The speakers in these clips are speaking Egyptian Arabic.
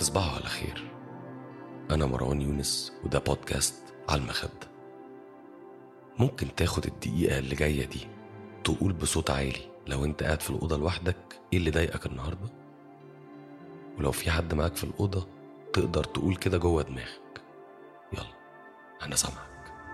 تصبحوا على خير أنا مروان يونس وده بودكاست على المخدة ممكن تاخد الدقيقة اللي جاية دي تقول بصوت عالي لو انت قاعد في الأوضة لوحدك ايه اللي ضايقك النهاردة ولو في حد معاك في الأوضة تقدر تقول كده جوه دماغك يلا أنا سامعك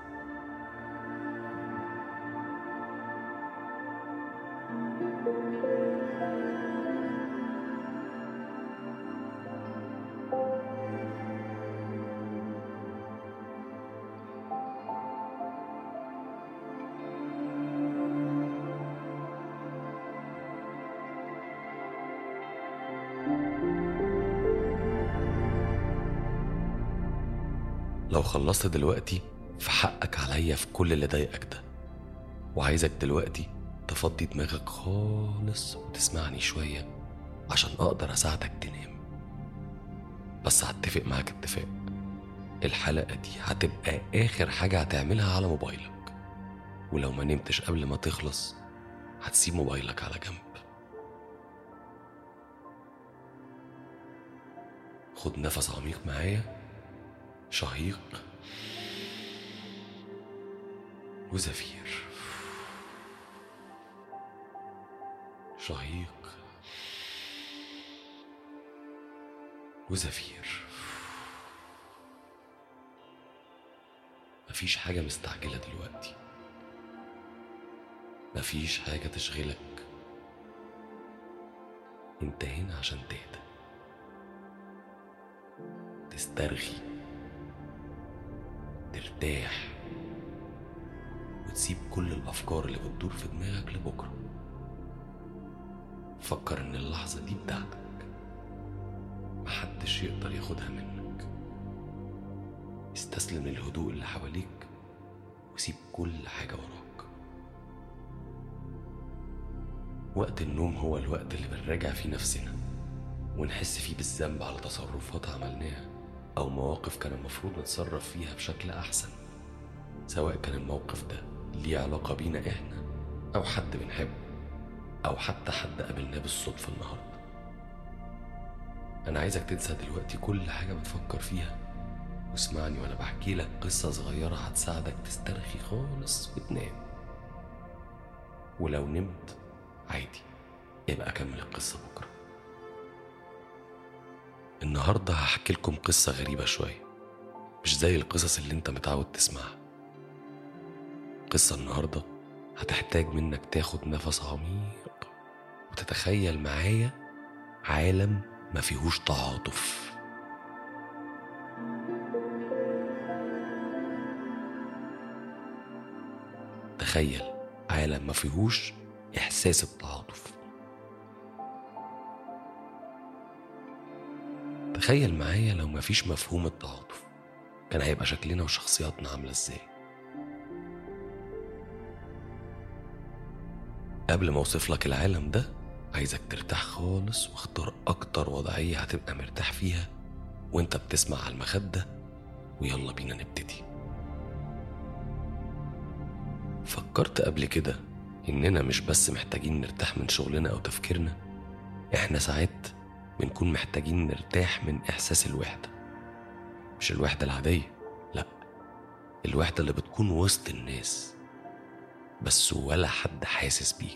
لو خلصت دلوقتي فحقك عليا في كل اللي ضايقك ده وعايزك دلوقتي تفضي دماغك خالص وتسمعني شوية عشان أقدر أساعدك تنام بس هتفق معاك اتفاق الحلقة دي هتبقى آخر حاجة هتعملها على موبايلك ولو ما نمتش قبل ما تخلص هتسيب موبايلك على جنب خد نفس عميق معايا شهيق وزفير شهيق وزفير مفيش حاجة مستعجلة دلوقتي مفيش حاجة تشغلك انت هنا عشان تهدى تسترخي ترتاح وتسيب كل الأفكار اللي بتدور في دماغك لبكرة فكر إن اللحظة دي بتاعتك محدش يقدر ياخدها منك استسلم للهدوء اللي حواليك وسيب كل حاجة وراك وقت النوم هو الوقت اللي بنراجع فيه نفسنا ونحس فيه بالذنب على تصرفات عملناها أو مواقف كان المفروض نتصرف فيها بشكل أحسن سواء كان الموقف ده ليه علاقة بينا إحنا أو حد بنحبه أو حتى حد قابلناه بالصدفة النهاردة أنا عايزك تنسى دلوقتي كل حاجة بتفكر فيها واسمعني وأنا بحكي لك قصة صغيرة هتساعدك تسترخي خالص وتنام ولو نمت عادي يبقى كمل القصة بكرة النهاردة هحكي لكم قصة غريبة شوية مش زي القصص اللي انت متعود تسمعها قصة النهاردة هتحتاج منك تاخد نفس عميق وتتخيل معايا عالم ما فيهوش تعاطف تخيل عالم ما فيهوش إحساس التعاطف تخيل معايا لو مفيش مفهوم التعاطف كان هيبقى شكلنا وشخصياتنا عاملة ازاي قبل ما اوصف لك العالم ده عايزك ترتاح خالص واختار اكتر وضعية هتبقى مرتاح فيها وانت بتسمع على المخدة ويلا بينا نبتدي فكرت قبل كده اننا مش بس محتاجين نرتاح من شغلنا او تفكيرنا احنا ساعات بنكون محتاجين نرتاح من إحساس الوحدة مش الوحدة العادية لأ الوحدة اللي بتكون وسط الناس بس ولا حد حاسس بيك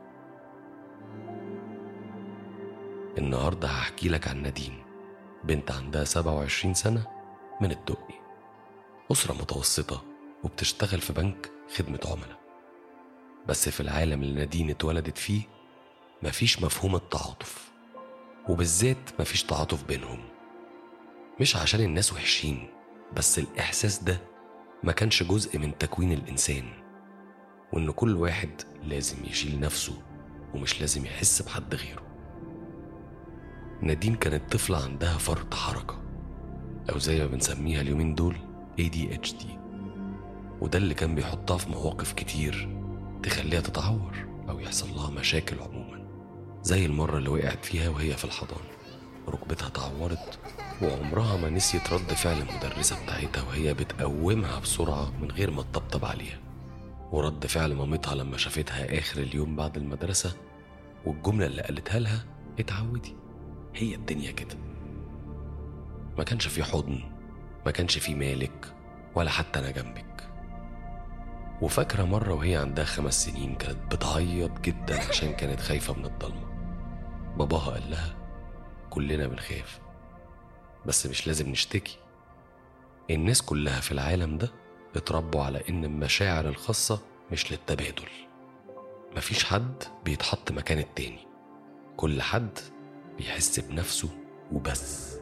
النهاردة هحكي لك عن نادين بنت عندها 27 سنة من الدقي أسرة متوسطة وبتشتغل في بنك خدمة عملاء بس في العالم اللي نادين اتولدت فيه مفيش مفهوم التعاطف وبالذات مفيش تعاطف بينهم مش عشان الناس وحشين بس الإحساس ده ما كانش جزء من تكوين الإنسان وإن كل واحد لازم يشيل نفسه ومش لازم يحس بحد غيره نادين كانت طفلة عندها فرط حركة أو زي ما بنسميها اليومين دول ADHD وده اللي كان بيحطها في مواقف كتير تخليها تتعور أو يحصل لها مشاكل عموما زي المرة اللي وقعت فيها وهي في الحضانة ركبتها اتعورت وعمرها ما نسيت رد فعل المدرسة بتاعتها وهي بتقومها بسرعة من غير ما تطبطب عليها ورد فعل مامتها لما شافتها آخر اليوم بعد المدرسة والجملة اللي قالتها لها اتعودي هي الدنيا كده ما كانش في حضن ما كانش في مالك ولا حتى أنا جنبك وفاكرة مرة وهي عندها خمس سنين كانت بتعيط جدا عشان كانت خايفة من الضلمة باباها قال لها كلنا بنخاف بس مش لازم نشتكي الناس كلها في العالم ده اتربوا على إن المشاعر الخاصة مش للتبادل مفيش حد بيتحط مكان التاني كل حد بيحس بنفسه وبس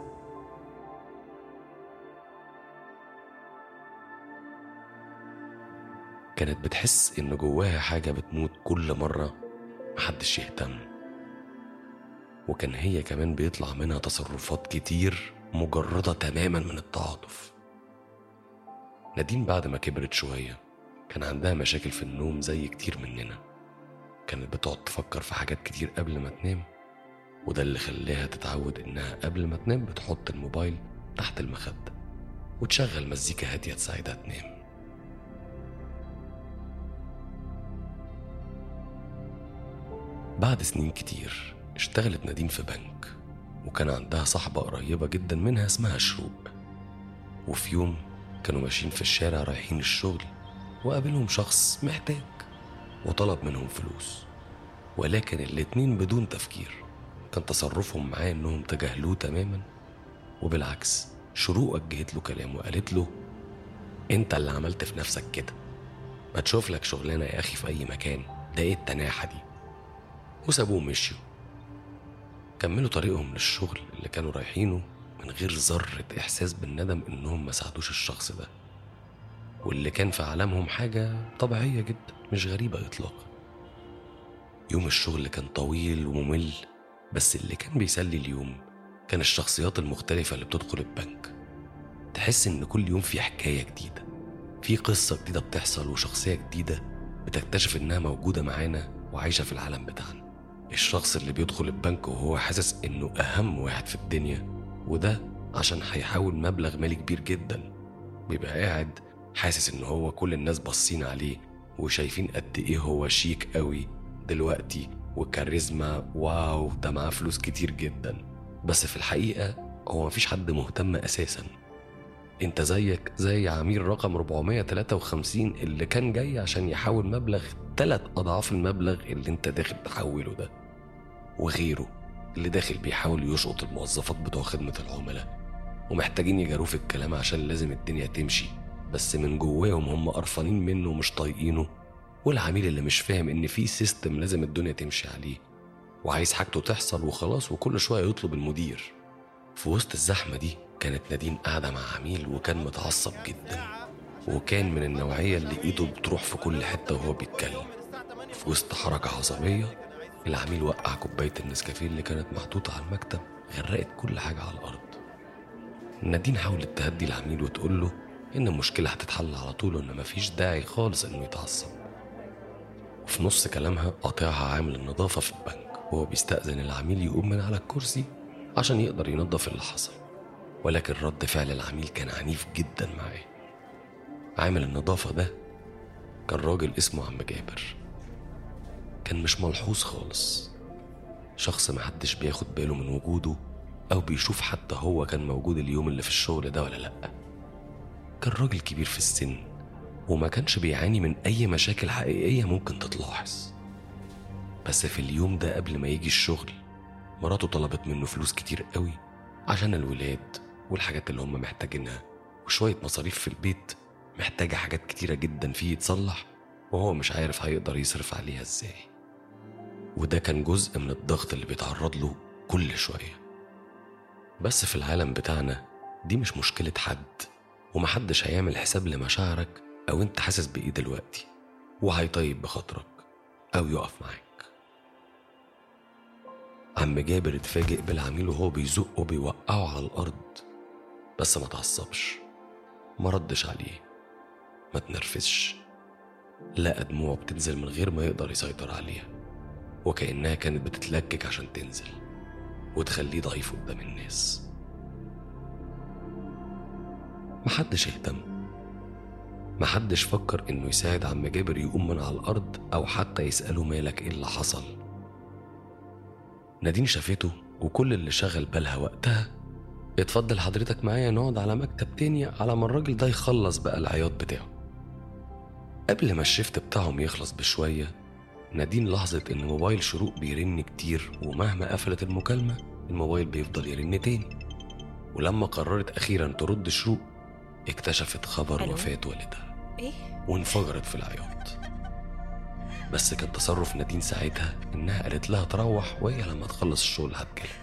كانت بتحس إن جواها حاجة بتموت كل مرة محدش يهتم وكان هي كمان بيطلع منها تصرفات كتير مجردة تماما من التعاطف نادين بعد ما كبرت شوية كان عندها مشاكل في النوم زي كتير مننا كانت بتقعد تفكر في حاجات كتير قبل ما تنام وده اللي خلاها تتعود إنها قبل ما تنام بتحط الموبايل تحت المخدة وتشغل مزيكا هادية تساعدها تنام بعد سنين كتير اشتغلت نادين في بنك وكان عندها صاحبة قريبة جدا منها اسمها شروق وفي يوم كانوا ماشيين في الشارع رايحين الشغل وقابلهم شخص محتاج وطلب منهم فلوس ولكن الاتنين بدون تفكير كان تصرفهم معاه انهم تجاهلوه تماما وبالعكس شروق وجهت له كلام وقالت له انت اللي عملت في نفسك كده ما تشوف لك شغلانه يا اخي في اي مكان ده ايه التناحه دي وسابوه مشيوا كملوا طريقهم للشغل اللي كانوا رايحينه من غير ذرة إحساس بالندم إنهم ما ساعدوش الشخص ده واللي كان في عالمهم حاجة طبيعية جدا مش غريبة إطلاقا يوم الشغل كان طويل وممل بس اللي كان بيسلي اليوم كان الشخصيات المختلفة اللي بتدخل البنك تحس إن كل يوم في حكاية جديدة في قصة جديدة بتحصل وشخصية جديدة بتكتشف إنها موجودة معانا وعايشة في العالم بتاعنا الشخص اللي بيدخل البنك وهو حاسس إنه أهم واحد في الدنيا وده عشان هيحاول مبلغ مالي كبير جدا بيبقى قاعد حاسس إن هو كل الناس باصين عليه وشايفين قد إيه هو شيك قوي دلوقتي وكاريزما واو ده معاه فلوس كتير جدا بس في الحقيقة هو مفيش حد مهتم أساسا انت زيك زي عميل رقم 453 اللي كان جاي عشان يحول مبلغ تلات أضعاف المبلغ اللي انت داخل تحوله ده وغيره اللي داخل بيحاول يشقط الموظفات بتوع خدمة العملاء ومحتاجين يجاروه في الكلام عشان لازم الدنيا تمشي بس من جواهم هم قرفانين منه ومش طايقينه والعميل اللي مش فاهم ان في سيستم لازم الدنيا تمشي عليه وعايز حاجته تحصل وخلاص وكل شويه يطلب المدير في وسط الزحمه دي كانت نادين قاعده مع عميل وكان متعصب جدا وكان من النوعيه اللي ايده بتروح في كل حته وهو بيتكلم في وسط حركه عصبيه العميل وقع كوبايه النسكافيه اللي كانت محطوطه على المكتب غرقت كل حاجه على الارض نادين حاولت تهدي العميل وتقول له ان المشكله هتتحل على طول وان مفيش داعي خالص انه يتعصب وفي نص كلامها قاطعها عامل النظافة في البنك وهو بيستأذن العميل يقوم من على الكرسي عشان يقدر ينظف اللي حصل ولكن رد فعل العميل كان عنيف جدا معاه عامل النظافة ده كان راجل اسمه عم جابر كان مش ملحوظ خالص شخص محدش بياخد باله من وجوده أو بيشوف حتى هو كان موجود اليوم اللي في الشغل ده ولا لأ كان راجل كبير في السن وما كانش بيعاني من أي مشاكل حقيقية ممكن تتلاحظ بس في اليوم ده قبل ما يجي الشغل مراته طلبت منه فلوس كتير قوي عشان الولاد والحاجات اللي هم محتاجينها وشوية مصاريف في البيت محتاجة حاجات كتيرة جدا فيه يتصلح وهو مش عارف هيقدر يصرف عليها ازاي وده كان جزء من الضغط اللي بيتعرض له كل شوية بس في العالم بتاعنا دي مش مشكلة حد ومحدش هيعمل حساب لمشاعرك أو أنت حاسس بإيه دلوقتي وهيطيب بخاطرك أو يقف معاك عم جابر اتفاجئ بالعميل وهو بيزقه وبيوقعه على الأرض بس ما تعصبش ما ردش عليه ما تنرفزش لقى دموعه بتنزل من غير ما يقدر يسيطر عليها وكأنها كانت بتتلكك عشان تنزل وتخليه ضعيف قدام الناس محدش اهتم محدش فكر انه يساعد عم جابر يقوم من على الارض او حتى يسأله مالك ايه اللي حصل نادين شافته وكل اللي شغل بالها وقتها اتفضل حضرتك معايا نقعد على مكتب تاني على ما الراجل ده يخلص بقى العياط بتاعه قبل ما الشفت بتاعهم يخلص بشوية نادين لاحظت إن موبايل شروق بيرن كتير ومهما قفلت المكالمة الموبايل بيفضل يرن تاني ولما قررت أخيرا ترد شروق اكتشفت خبر ألو؟ وفاة والدها ايه وانفجرت في العياط بس كان تصرف نادين ساعتها إنها قالت لها تروح وهي لما تخلص الشغل هتكلم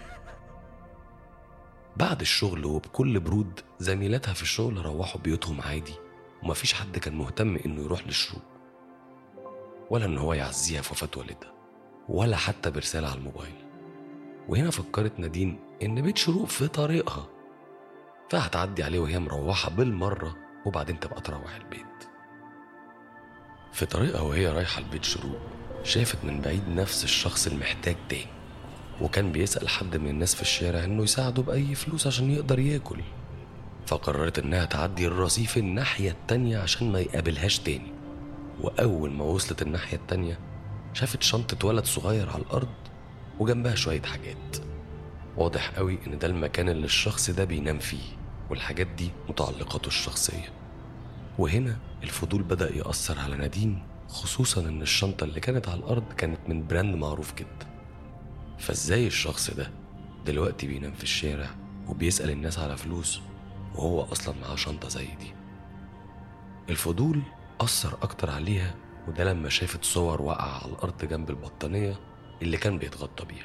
بعد الشغل وبكل برود زميلاتها في الشغل روحوا بيوتهم عادي ومفيش حد كان مهتم إنه يروح للشروق ولا إن هو يعزيها في وفاة والدها ولا حتى برسالة على الموبايل وهنا فكرت نادين إن بيت شروق في طريقها فهتعدي عليه وهي مروحة بالمرة وبعدين تبقى تروح البيت في طريقها وهي رايحة البيت شروق شافت من بعيد نفس الشخص المحتاج تاني وكان بيسأل حد من الناس في الشارع إنه يساعده بأي فلوس عشان يقدر ياكل فقررت إنها تعدي الرصيف الناحية التانية عشان ما يقابلهاش تاني وأول ما وصلت الناحية التانية شافت شنطة ولد صغير على الأرض وجنبها شوية حاجات واضح قوي إن ده المكان اللي الشخص ده بينام فيه والحاجات دي متعلقاته الشخصية وهنا الفضول بدأ يأثر على نادين خصوصا إن الشنطة اللي كانت على الأرض كانت من براند معروف جدا فإزاي الشخص ده دلوقتي بينام في الشارع وبيسأل الناس على فلوس وهو أصلا معاه شنطة زي دي الفضول أثر أكتر عليها وده لما شافت صور واقعة على الأرض جنب البطانية اللي كان بيتغطى بيها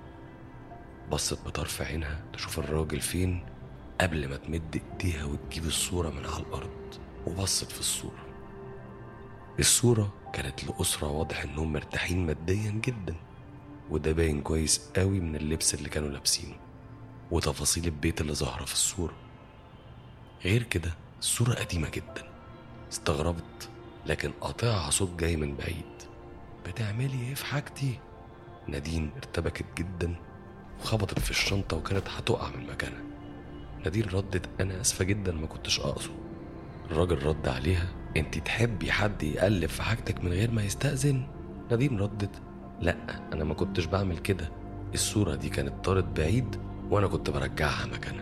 بصت بطرف عينها تشوف الراجل فين قبل ما تمد ايديها وتجيب الصورة من على الأرض وبصت في الصورة الصورة كانت لأسرة واضح إنهم مرتاحين ماديا جدا وده باين كويس قوي من اللبس اللي كانوا لابسينه وتفاصيل البيت اللي ظاهرة في الصورة غير كده الصورة قديمة جدا استغربت لكن قاطعها صوت جاي من بعيد بتعملي ايه في حاجتي نادين ارتبكت جدا وخبطت في الشنطة وكانت هتقع من مكانها نادين ردت أنا آسفة جدا ما كنتش أقصد الراجل رد عليها انت تحبي حد يقلب في حاجتك من غير ما يستأذن نادين ردت لا أنا ما كنتش بعمل كده الصورة دي كانت طارت بعيد وأنا كنت برجعها مكانها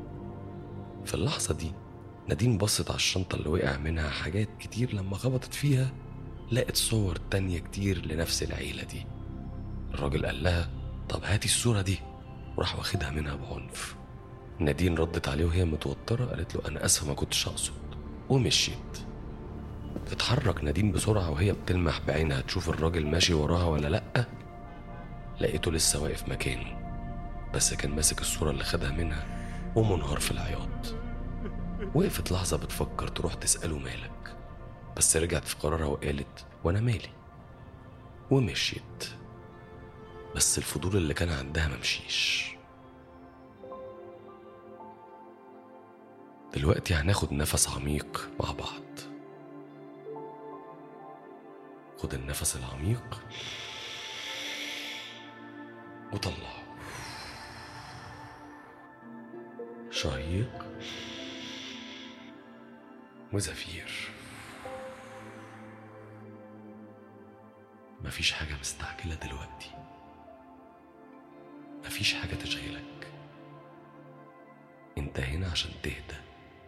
في اللحظة دي نادين بصت على الشنطة اللي وقع منها حاجات كتير لما خبطت فيها لقت صور تانية كتير لنفس العيلة دي الراجل قال لها طب هاتي الصورة دي وراح واخدها منها بعنف نادين ردت عليه وهي متوترة قالت له أنا آسفة ما كنتش أقصد ومشيت تتحرك نادين بسرعة وهي بتلمح بعينها تشوف الراجل ماشي وراها ولا لأ لقيته لسه واقف مكانه بس كان ماسك الصورة اللي خدها منها ومنهار في العياط وقفت لحظة بتفكر تروح تسأله مالك بس رجعت في قرارها وقالت وأنا مالي ومشيت بس الفضول اللي كان عندها ممشيش دلوقتي هناخد نفس عميق مع بعض خد النفس العميق وطلعه شهيق وزفير مفيش حاجة مستعجلة دلوقتي مفيش حاجة تشغلك انت هنا عشان تهدى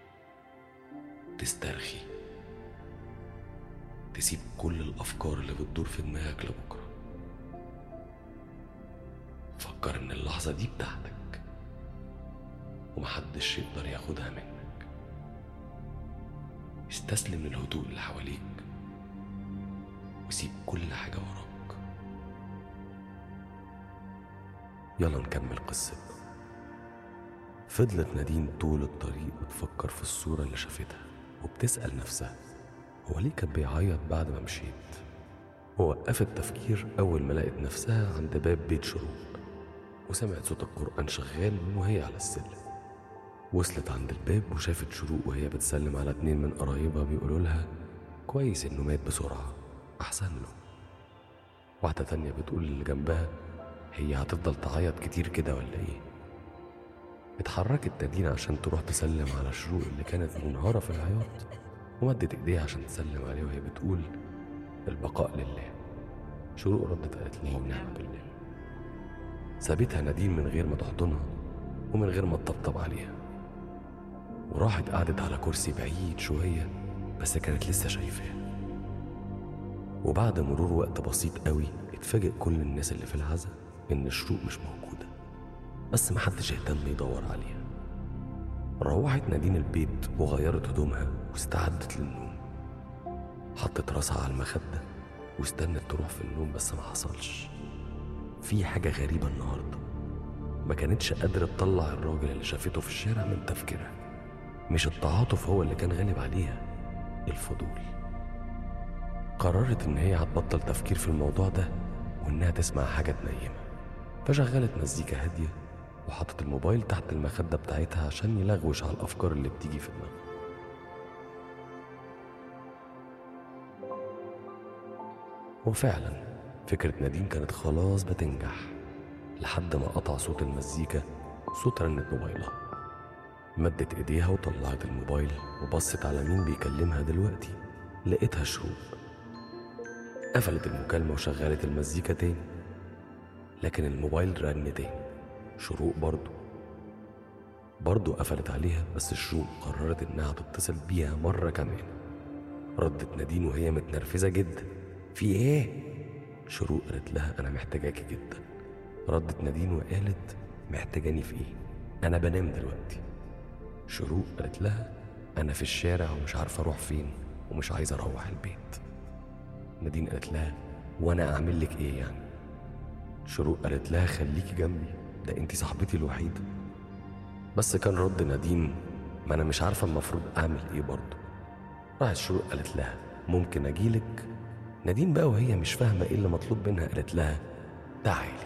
تسترخي تسيب كل الأفكار اللي بتدور في دماغك لبكرة فكر إن اللحظة دي بتاعتك ومحدش يقدر ياخدها منك استسلم للهدوء اللي حواليك وسيب كل حاجة وراك يلا نكمل قصتنا فضلت نادين طول الطريق بتفكر في الصورة اللي شافتها وبتسأل نفسها هو ليه كان بيعيط بعد ما مشيت ووقفت تفكير أول ما لقت نفسها عند باب بيت شروق وسمعت صوت القرآن شغال من وهي على السلم وصلت عند الباب وشافت شروق وهي بتسلم على اتنين من قرايبها بيقولوا لها كويس انه مات بسرعة أحسن له واحدة تانية بتقول اللي جنبها هي هتفضل تعيط كتير كده ولا ايه اتحركت نادين عشان تروح تسلم على شروق اللي كانت منهارة في العياط ومدت ايديها عشان تسلم عليه وهي بتقول البقاء لله شروق ردت قالت لها ونعم بالله سابتها نادين من غير ما تحضنها ومن غير ما تطبطب عليها وراحت قعدت على كرسي بعيد شوية بس كانت لسه شايفاه وبعد مرور وقت بسيط قوي اتفاجئ كل الناس اللي في العزا إن الشروق مش موجودة بس محدش اهتم يدور عليها روحت نادين البيت وغيرت هدومها واستعدت للنوم حطت راسها على المخدة واستنت تروح في النوم بس ما حصلش في حاجة غريبة النهاردة ما كانتش قادرة تطلع الراجل اللي شافته في الشارع من تفكيرها مش التعاطف هو اللي كان غالب عليها الفضول قررت إن هي هتبطل تفكير في الموضوع ده وإنها تسمع حاجة تنيمها فشغلت مزيكا هادية وحطت الموبايل تحت المخدة بتاعتها عشان يلغوش على الأفكار اللي بتيجي في دماغها وفعلا فكرة نادين كانت خلاص بتنجح لحد ما قطع صوت المزيكا صوت رنة موبايلها مدت ايديها وطلعت الموبايل وبصت على مين بيكلمها دلوقتي لقيتها شروق قفلت المكالمة وشغلت المزيكا تاني لكن الموبايل رن تاني شروق برضه برضه قفلت عليها بس شروق قررت انها تتصل بيها مرة كمان ردت نادين وهي متنرفزة جدا في ايه؟ شروق قالت لها انا محتاجاكي جدا ردت نادين وقالت محتاجاني في ايه؟ انا بنام دلوقتي شروق قالت لها انا في الشارع ومش عارفة اروح فين ومش عايزة اروح البيت نادين قالت لها وانا اعمل لك ايه يعني شروق قالت لها خليكي جنبي ده انتي صاحبتي الوحيدة بس كان رد نادين ما انا مش عارفة المفروض اعمل ايه برضه راحت شروق قالت لها ممكن اجيلك نادين بقى وهي مش فاهمة ايه اللي مطلوب منها قالت لها تعالي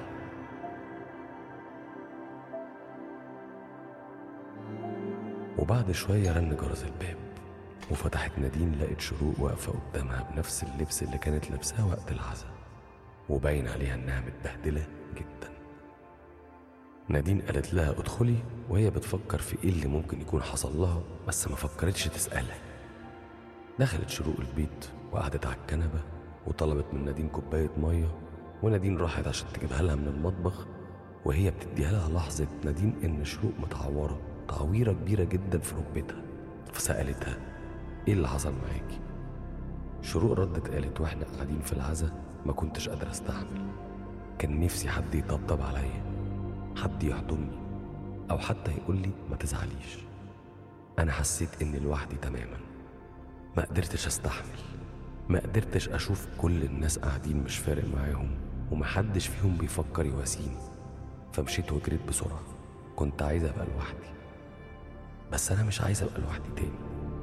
وبعد شوية رن جرس الباب وفتحت نادين لقت شروق واقفة قدامها بنفس اللبس اللي كانت لابساه وقت العزا وباين عليها انها متبهدلة جدا نادين قالت لها ادخلي وهي بتفكر في ايه اللي ممكن يكون حصل لها بس ما فكرتش تسألها دخلت شروق البيت وقعدت على الكنبة وطلبت من نادين كوباية مية ونادين راحت عشان تجيبها لها من المطبخ وهي بتديها لها لحظة نادين إن شروق متعورة تعويرة كبيرة جدا في ركبتها فسألتها إيه اللي حصل معاكي؟ شروق ردت قالت واحنا قاعدين في العزا ما كنتش قادرة استحمل كان نفسي حد يطبطب عليا حد يحضني أو حتى يقول لي ما تزعليش أنا حسيت إني لوحدي تماما ما قدرتش أستحمل ما قدرتش أشوف كل الناس قاعدين مش فارق معاهم ومحدش فيهم بيفكر يواسيني فمشيت وجريت بسرعة كنت عايز أبقى لوحدي بس أنا مش عايز أبقى لوحدي تاني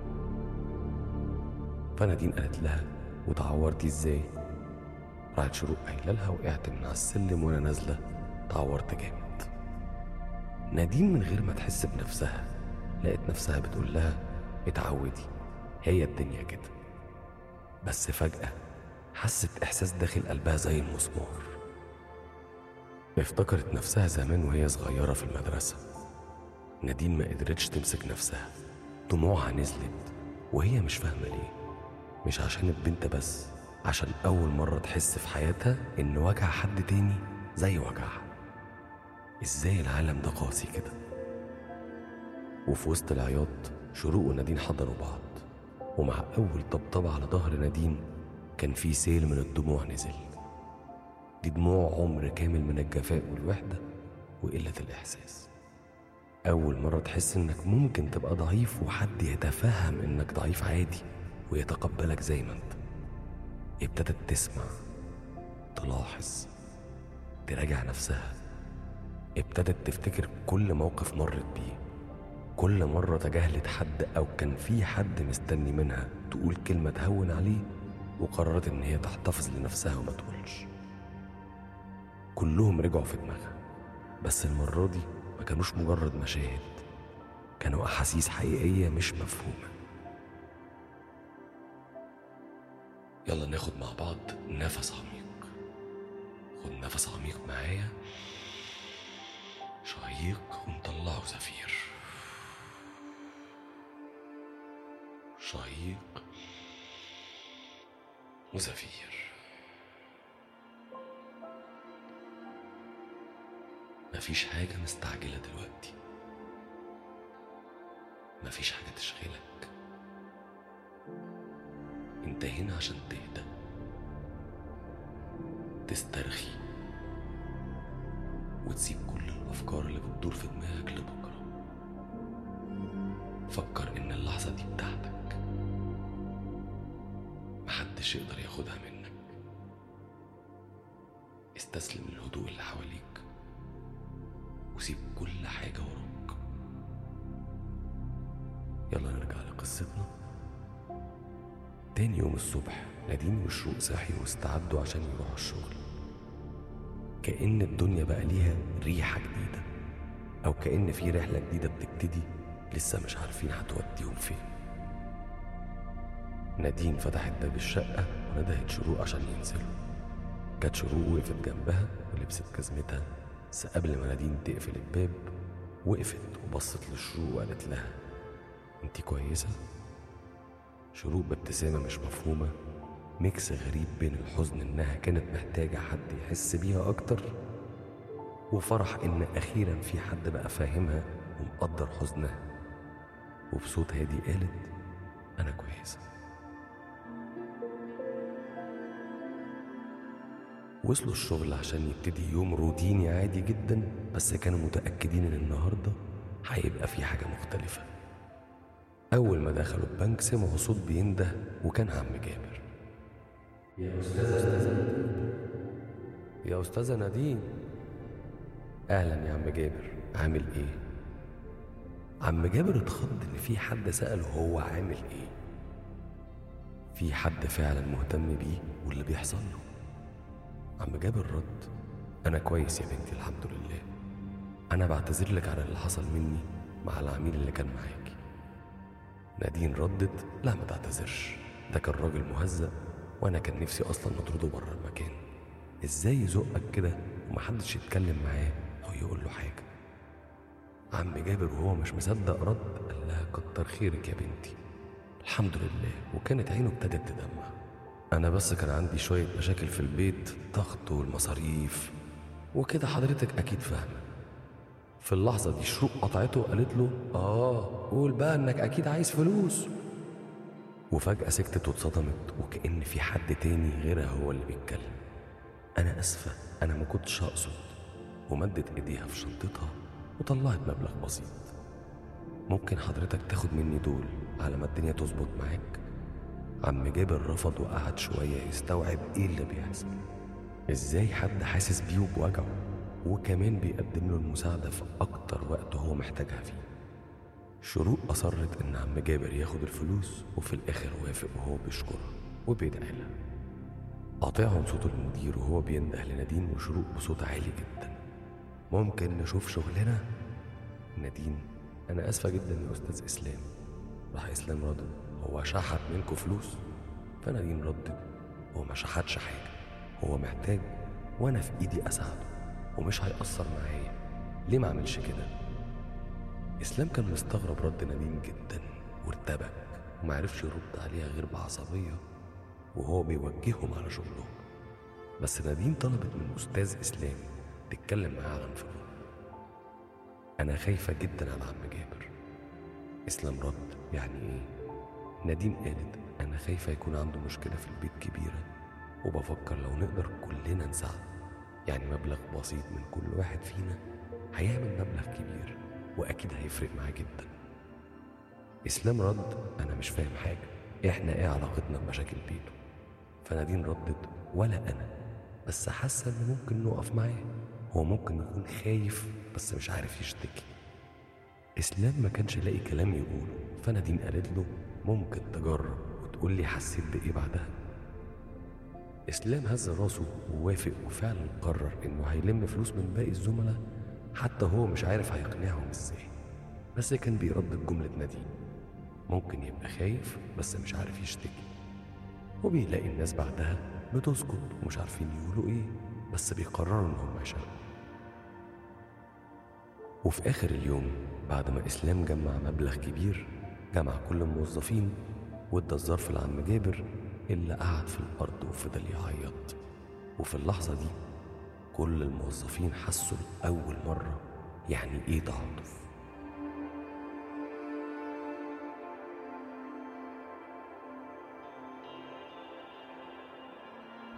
فنادين قالت لها وتعورتي ازاي راحت شروق قايله لها وقعت من على السلم وانا نازله تعورت جامد نادين من غير ما تحس بنفسها لقت نفسها بتقول لها اتعودي هي الدنيا كده بس فجأة حست إحساس داخل قلبها زي المسمار افتكرت نفسها زمان وهي صغيرة في المدرسة نادين ما قدرتش تمسك نفسها دموعها نزلت وهي مش فاهمة ليه مش عشان البنت بس عشان أول مرة تحس في حياتها إن وجع حد تاني زي وجعها إزاي العالم ده قاسي كده وفي وسط العياط شروق ونادين حضروا بعض ومع أول طبطبة على ظهر نادين كان في سيل من الدموع نزل دي دموع عمر كامل من الجفاء والوحدة وقلة الإحساس أول مرة تحس إنك ممكن تبقى ضعيف وحد يتفهم إنك ضعيف عادي ويتقبلك زي ما انت ابتدت تسمع تلاحظ تراجع نفسها ابتدت تفتكر كل موقف مرت بيه كل مرة تجاهلت حد أو كان في حد مستني منها تقول كلمة تهون عليه وقررت إن هي تحتفظ لنفسها وما تقولش كلهم رجعوا في دماغها بس المرة دي ما كانوش مجرد مشاهد كانوا أحاسيس حقيقية مش مفهومة يلا ناخد مع بعض نفس عميق خد نفس عميق معايا شهيق ونطلعه زفير شهيق وزفير مفيش حاجة مستعجلة دلوقتي مفيش حاجة تشغلك انت هنا عشان تهدى تسترخي وتسيب كل الأفكار اللي بتدور في دماغك لبكرة فكر إن اللحظة دي بتاعتك محدش يقدر ياخدها منك استسلم للهدوء اللي حواليك وسيب كل حاجة وراك يلا نرجع لقصتنا تاني يوم الصبح نادين وشروق صحيوا واستعدوا عشان يروحوا الشغل كأن الدنيا بقى ليها ريحة جديدة أو كأن في رحلة جديدة بتبتدي لسه مش عارفين هتوديهم فين نادين فتحت باب الشقة وندهت شروق عشان ينزلوا جت شروق وقفت جنبها ولبست جزمتها بس قبل ما نادين تقفل الباب وقفت وبصت لشروق وقالت لها انتي كويسة؟ شروق بابتسامة مش مفهومة ميكس غريب بين الحزن إنها كانت محتاجة حد يحس بيها أكتر وفرح إن أخيرا في حد بقى فاهمها ومقدر حزنها وبصوت هادي قالت أنا كويسة وصلوا الشغل عشان يبتدي يوم روتيني عادي جدا بس كانوا متأكدين إن النهاردة هيبقى في حاجة مختلفة أول ما دخلوا البنك سمعوا صوت بينده وكان عم جابر يا أستاذة يا أستاذة نادين أهلا يا عم جابر عامل إيه؟ عم جابر اتخض إن في حد سأله هو عامل إيه؟ في حد فعلا مهتم بيه واللي بيحصل له عم جابر رد أنا كويس يا بنتي الحمد لله أنا بعتذر لك على اللي حصل مني مع العميل اللي كان معاكي نادين ردت لا ما تعتذرش ده كان راجل مهزأ وأنا كان نفسي أصلا نطرده بره المكان إزاي يزقك كده ومحدش يتكلم معاه أو يقول له حاجة عم جابر وهو مش مصدق رد قال لها كتر خيرك يا بنتي الحمد لله وكانت عينه ابتدت تدمع أنا بس كان عندي شوية مشاكل في البيت ضغط والمصاريف وكده حضرتك أكيد فاهمة في اللحظة دي شروق قطعته وقالت له آه قول بقى إنك أكيد عايز فلوس وفجأة سكتت واتصدمت وكأن في حد تاني غيرها هو اللي بيتكلم أنا آسفة أنا ما كنتش أقصد ومدت إيديها في شنطتها وطلعت مبلغ بسيط ممكن حضرتك تاخد مني دول على ما الدنيا تظبط معاك عم جابر رفض وقعد شوية يستوعب إيه اللي بيحصل إزاي حد حاسس بيه وبوجعه وكمان بيقدم له المساعدة في أكتر وقت هو محتاجها فيه شروق أصرت إن عم جابر ياخد الفلوس وفي الآخر وافق وهو بيشكرها وبيدعي لها قاطعهم صوت المدير وهو بينده لنادين وشروق بصوت عالي جدا ممكن نشوف شغلنا نادين أنا آسفة جدا يا أستاذ إسلام راح إسلام رد هو شحت منكم فلوس فنادين ردت هو ما شحتش حاجة هو محتاج وأنا في إيدي أساعده ومش هيأثر معايا ليه ما عملش كده إسلام كان مستغرب رد نادين جدا وارتبك ومعرفش يرد عليها غير بعصبية وهو بيوجههم على شغلهم بس نادين طلبت من أستاذ إسلام تتكلم معاه عن فلوس أنا خايفة جدا على عم جابر إسلام رد يعني إيه؟ نادين قالت أنا خايفة يكون عنده مشكلة في البيت كبيرة وبفكر لو نقدر كلنا نساعده يعني مبلغ بسيط من كل واحد فينا هيعمل مبلغ كبير وأكيد هيفرق معاه جدا إسلام رد أنا مش فاهم حاجة إحنا إيه علاقتنا بمشاكل بيته فنادين ردت ولا أنا بس حاسة إن ممكن نقف معاه هو ممكن يكون خايف بس مش عارف يشتكي إسلام ما كانش لاقي كلام يقوله فنادين قالت له ممكن تجرب وتقول لي حسيت بإيه بعدها إسلام هز راسه ووافق وفعلا قرر إنه هيلم فلوس من باقي الزملاء حتى هو مش عارف هيقنعهم إزاي بس كان بيردد جملة نادين ممكن يبقى خايف بس مش عارف يشتكي وبيلاقي الناس بعدها بتسكت ومش عارفين يقولوا إيه بس بيقرروا إنهم يشاركوا وفي آخر اليوم بعد ما إسلام جمع مبلغ كبير جمع كل الموظفين وادى الظرف لعم جابر اللي قعد في الأرض وفضل يعيط وفي اللحظة دي كل الموظفين حسوا لأول مرة يعني إيه تعاطف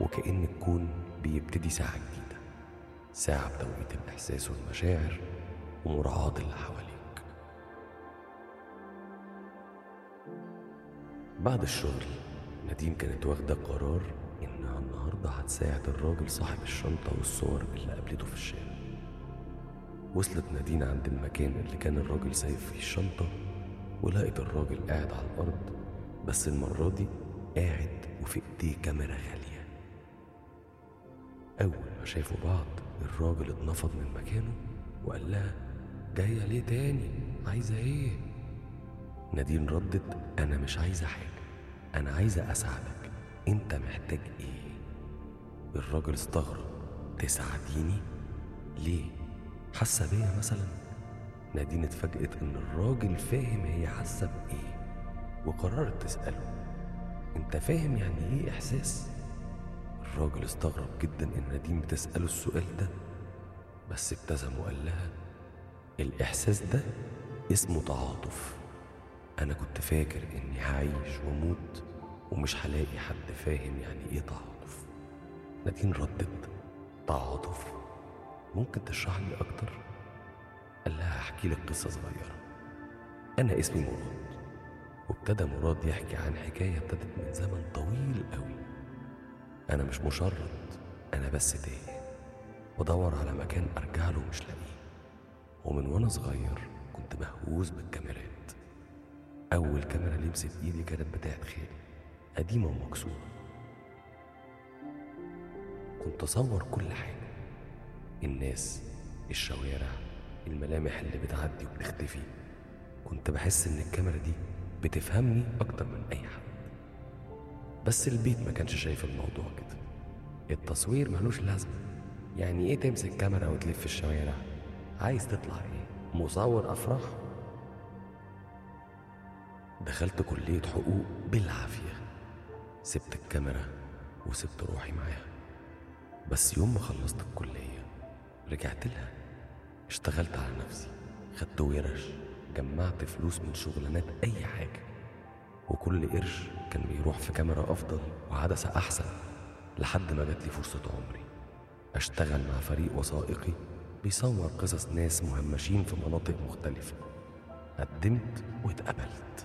وكأن الكون بيبتدي ساعة جديدة ساعة بتوقيت الإحساس والمشاعر ومراعاة اللي حواليك بعد الشغل نادين كانت واخدة قرار إنها النهاردة هتساعد الراجل صاحب الشنطة والصور اللي قابلته في الشارع وصلت نادين عند المكان اللي كان الراجل سايب فيه الشنطة ولقت الراجل قاعد على الأرض بس المرة دي قاعد وفي إيديه كاميرا غالية أول ما شافوا بعض الراجل اتنفض من مكانه وقال لها جاية ليه تاني عايزة ايه نادين ردت أنا مش عايزة حاجة أنا عايزة أساعدك أنت محتاج إيه الراجل استغرب تساعديني ليه حاسة بيا مثلا نادين اتفاجئت إن الراجل فاهم هي حاسة بإيه وقررت تسأله أنت فاهم يعني إيه إحساس الراجل استغرب جدا إن نادين بتسأله السؤال ده بس ابتسم وقال لها الإحساس ده اسمه تعاطف أنا كنت فاكر إني هعيش وأموت ومش هلاقي حد فاهم يعني إيه تعاطف نادين ردت تعاطف ممكن تشرح لي أكتر؟ قال لها هحكي لك قصة صغيرة أنا اسمي مراد وابتدى مراد يحكي عن حكاية ابتدت من زمن طويل قوي أنا مش مشرد أنا بس تايه بدور على مكان أرجع له مش لاقيه ومن وأنا صغير كنت مهووس بالكاميرات أول كاميرا لمست إيدي كانت بتاعت خالي قديمة ومكسورة كنت أصور كل حاجة الناس الشوارع الملامح اللي بتعدي وبتختفي كنت بحس إن الكاميرا دي بتفهمني أكتر من أي حد بس البيت ما كانش شايف الموضوع كده التصوير ملوش لازمة يعني ايه تمسك كاميرا وتلف في الشوارع عايز تطلع ايه مصور افراح دخلت كلية حقوق بالعافية سبت الكاميرا وسبت روحي معاها بس يوم ما خلصت الكلية رجعت لها اشتغلت على نفسي خدت ورش جمعت فلوس من شغلانات أي حاجة وكل قرش كان بيروح في كاميرا أفضل وعدسة أحسن لحد ما جات لي فرصة عمري أشتغل مع فريق وثائقي بيصور قصص ناس مهمشين في مناطق مختلفة قدمت واتقبلت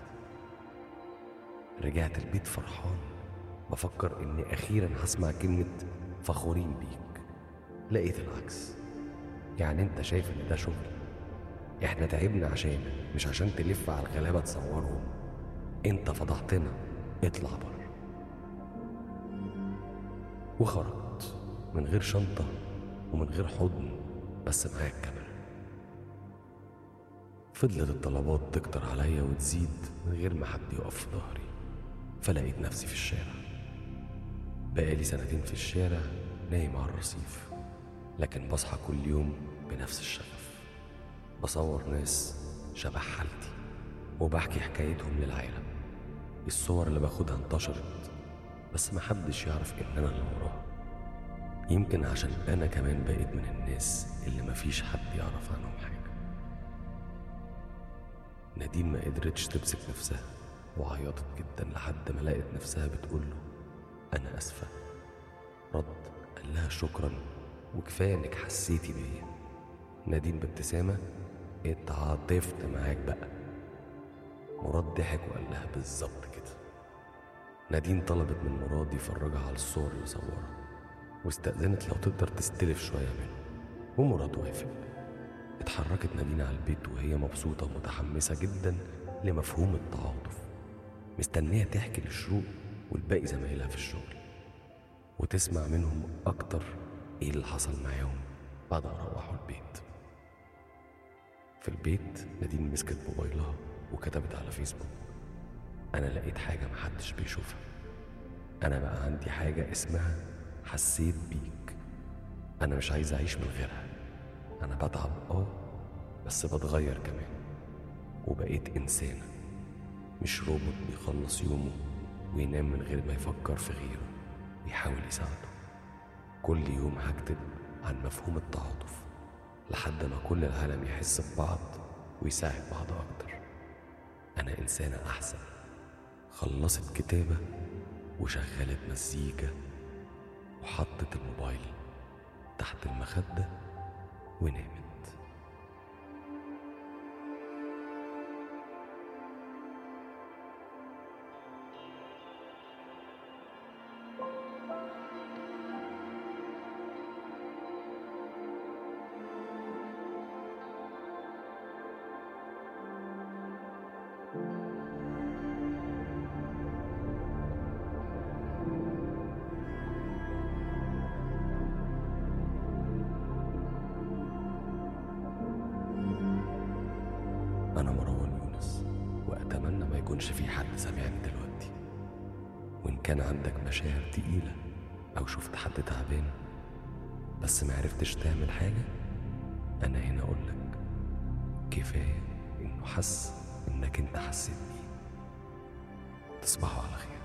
رجعت البيت فرحان بفكر إني أخيرا هسمع كلمة فخورين بيك لقيت العكس يعني أنت شايف إن ده شغل إحنا تعبنا عشان مش عشان تلف على الغلابة تصورهم أنت فضحتنا اطلع بره وخرجت من غير شنطة ومن غير حضن بس معايا الكاميرا فضلت الطلبات تكتر عليا وتزيد من غير ما حد يقف في ظهري فلقيت نفسي في الشارع بقالي سنتين في الشارع نايم على الرصيف لكن بصحى كل يوم بنفس الشغف بصور ناس شبه حالتي وبحكي حكايتهم للعالم الصور اللي باخدها انتشرت بس محدش يعرف ان انا اللي وراها يمكن عشان انا كمان بقيت من الناس اللي مفيش حد يعرف عنهم حاجه نادين ما قدرتش تمسك نفسها وعيطت جدا لحد ما لقت نفسها بتقوله انا اسفه رد قال لها شكرا وكفايه انك حسيتي بيا نادين بابتسامه اتعاطفت معاك بقى مراد ضحك وقال لها بالظبط كده نادين طلبت من مراد يفرجها على الصور اللي صورها واستأذنت لو تقدر تستلف شوية منه ومراد وافق اتحركت نادين على البيت وهي مبسوطة ومتحمسة جدا لمفهوم التعاطف مستنية تحكي للشروق والباقي زمايلها في الشغل وتسمع منهم أكتر إيه اللي حصل معاهم بعد ما روحوا البيت في البيت نادين مسكت موبايلها وكتبت على فيسبوك أنا لقيت حاجة محدش بيشوفها أنا بقى عندي حاجة اسمها حسيت بيك أنا مش عايز أعيش من غيرها أنا بتعب آه بس بتغير كمان وبقيت إنسانة مش روبوت بيخلص يومه وينام من غير ما يفكر في غيره ويحاول يساعده كل يوم هكتب عن مفهوم التعاطف لحد ما كل العالم يحس ببعض ويساعد بعض أكتر أنا إنسانة أحسن خلصت كتابة وشغلت مزيكا حطت الموبايل تحت المخدة ونامت أنا مروان يونس وأتمنى ما يكونش في حد سامعني دلوقتي وإن كان عندك مشاعر تقيلة أو شفت حد تعبان بس معرفتش تعمل حاجة أنا هنا أقولك كفاية إنه حس إنك أنت حسيت بيه تصبحوا على خير